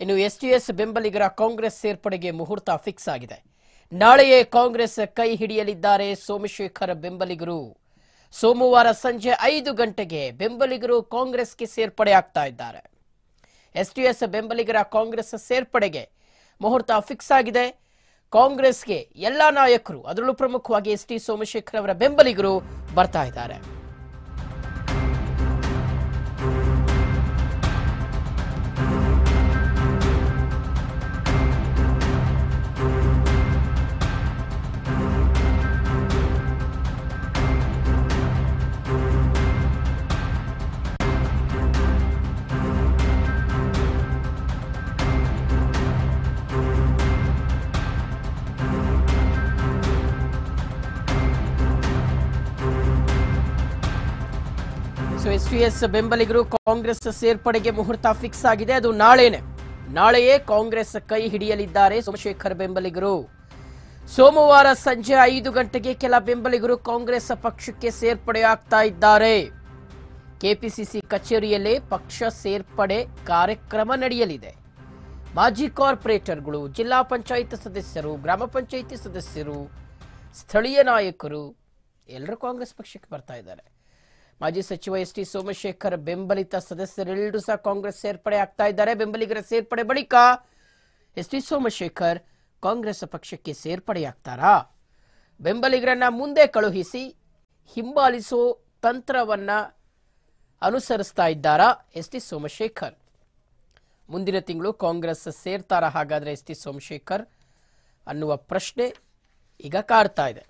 ಇನ್ನು S T S ಬೆಂಬಲಿಗರ ಕಾಂಗ್ರೆಸ್ ಸೇರ್ಪಡೆಗೆ ಮುಹೂರ್ತ ಫಿಕ್ಸ್ ಆಗಿದೆ ನಾಳೆಯೇ ಕಾಂಗ್ರೆಸ್ ಕೈ ಹಿಡಿಯಲಿದ್ದಾರೆ ಸೋಮಶೇಖರ್ ಬೆಂಬಲಿಗರು ಸೋಮವಾರ ಸಂಜೆ ಐದು ಗಂಟೆಗೆ ಬೆಂಬಲಿಗರು ಕಾಂಗ್ರೆಸ್ಗೆ ಸೇರ್ಪಡೆ ಆಗ್ತಾ ಇದ್ದಾರೆ ಎಸ್ ಟಿ ಎಸ್ ಬೆಂಬಲಿಗರ ಕಾಂಗ್ರೆಸ್ ಸೇರ್ಪಡೆಗೆ ಮುಹೂರ್ತ ಫಿಕ್ಸ್ ಆಗಿದೆ ಕಾಂಗ್ರೆಸ್ಗೆ ಎಲ್ಲಾ ನಾಯಕರು ಅದರಲ್ಲೂ ಪ್ರಮುಖವಾಗಿ ಎಸ್ ಟಿ ಸೋಮಶೇಖರ್ ಅವರ ಬೆಂಬಲಿಗರು ಬರ್ತಾ ಇದ್ದಾರೆ ಸೊ ಎಸ್ ಟಿ ಎಸ್ ಬೆಂಬಲಿಗರು ಕಾಂಗ್ರೆಸ್ ಸೇರ್ಪಡೆಗೆ ಮುಹೂರ್ತ ಫಿಕ್ಸ್ ಆಗಿದೆ ಅದು ನಾಳೆನೆ ನಾಳೆಯೇ ಕಾಂಗ್ರೆಸ್ ಕೈ ಹಿಡಿಯಲಿದ್ದಾರೆ ಸೋಮಶೇಖರ್ ಬೆಂಬಲಿಗರು ಸೋಮವಾರ ಸಂಜೆ ಐದು ಗಂಟೆಗೆ ಕೆಲ ಬೆಂಬಲಿಗರು ಕಾಂಗ್ರೆಸ್ ಪಕ್ಷಕ್ಕೆ ಸೇರ್ಪಡೆ ಆಗ್ತಾ ಇದ್ದಾರೆ ಕೆಪಿಸಿಸಿ ಕಚೇರಿಯಲ್ಲೇ ಪಕ್ಷ ಸೇರ್ಪಡೆ ಕಾರ್ಯಕ್ರಮ ನಡೆಯಲಿದೆ ಮಾಜಿ ಕಾರ್ಪೊರೇಟರ್ಗಳು ಜಿಲ್ಲಾ ಪಂಚಾಯತ್ ಸದಸ್ಯರು ಗ್ರಾಮ ಪಂಚಾಯಿತಿ ಸದಸ್ಯರು ಸ್ಥಳೀಯ ನಾಯಕರು ಎಲ್ಲರೂ ಕಾಂಗ್ರೆಸ್ ಪಕ್ಷಕ್ಕೆ ಬರ್ತಾ ಇದ್ದಾರೆ ಮಾಜಿ ಸಚಿವ ಎಸ್ ಟಿ ಸೋಮಶೇಖರ್ ಬೆಂಬಲಿತ ಸದಸ್ಯರೆಲ್ಲರೂ ಸಹ ಕಾಂಗ್ರೆಸ್ ಸೇರ್ಪಡೆ ಆಗ್ತಾ ಇದ್ದಾರೆ ಬೆಂಬಲಿಗರ ಸೇರ್ಪಡೆ ಬಳಿಕ ಎಸ್ ಟಿ ಸೋಮಶೇಖರ್ ಕಾಂಗ್ರೆಸ್ ಪಕ್ಷಕ್ಕೆ ಸೇರ್ಪಡೆಯಾಗ್ತಾರಾ ಬೆಂಬಲಿಗರನ್ನ ಮುಂದೆ ಕಳುಹಿಸಿ ಹಿಂಬಾಲಿಸೋ ತಂತ್ರವನ್ನ ಅನುಸರಿಸ್ತಾ ಇದ್ದಾರಾ ಎಸ್ ಟಿ ಸೋಮಶೇಖರ್ ಮುಂದಿನ ತಿಂಗಳು ಕಾಂಗ್ರೆಸ್ ಸೇರ್ತಾರ ಹಾಗಾದ್ರೆ ಎಸ್ ಟಿ ಸೋಮಶೇಖರ್ ಅನ್ನುವ ಪ್ರಶ್ನೆ ಈಗ ಕಾಡ್ತಾ ಇದೆ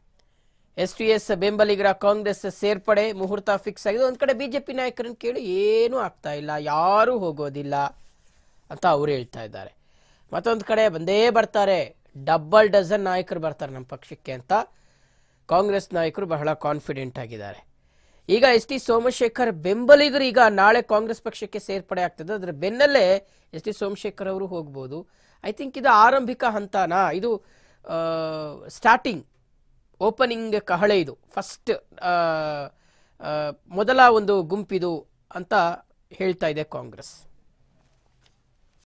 ಎಸ್ ಟಿ ಎಸ್ ಬೆಂಬಲಿಗರ ಕಾಂಗ್ರೆಸ್ ಸೇರ್ಪಡೆ ಮುಹೂರ್ತ ಫಿಕ್ಸ್ ಆಗಿದೆ ಒಂದ್ ಕಡೆ ಬಿಜೆಪಿ ನಾಯಕರನ್ನು ಕೇಳಿ ಏನೂ ಆಗ್ತಾ ಇಲ್ಲ ಯಾರೂ ಹೋಗೋದಿಲ್ಲ ಅಂತ ಅವ್ರು ಹೇಳ್ತಾ ಇದ್ದಾರೆ ಮತ್ತೊಂದು ಕಡೆ ಬಂದೇ ಬರ್ತಾರೆ ಡಬಲ್ ಡಜನ್ ನಾಯಕರು ಬರ್ತಾರೆ ನಮ್ಮ ಪಕ್ಷಕ್ಕೆ ಅಂತ ಕಾಂಗ್ರೆಸ್ ನಾಯಕರು ಬಹಳ ಕಾನ್ಫಿಡೆಂಟ್ ಆಗಿದ್ದಾರೆ ಈಗ ಎಸ್ ಟಿ ಸೋಮಶೇಖರ್ ಬೆಂಬಲಿಗರು ಈಗ ನಾಳೆ ಕಾಂಗ್ರೆಸ್ ಪಕ್ಷಕ್ಕೆ ಸೇರ್ಪಡೆ ಆಗ್ತದೆ ಅದರ ಬೆನ್ನಲ್ಲೇ ಎಸ್ ಟಿ ಸೋಮಶೇಖರ್ ಅವರು ಹೋಗ್ಬೋದು ಐ ಥಿಂಕ್ ಇದು ಆರಂಭಿಕ ಹಂತನಾ ಇದು ಸ್ಟಾರ್ಟಿಂಗ್ ಓಪನಿಂಗ್ ಕಹಳೆ ಇದು ಫಸ್ಟ್ ಮೊದಲ ಒಂದು ಗುಂಪಿದು ಅಂತ ಹೇಳ್ತಾ ಇದೆ ಕಾಂಗ್ರೆಸ್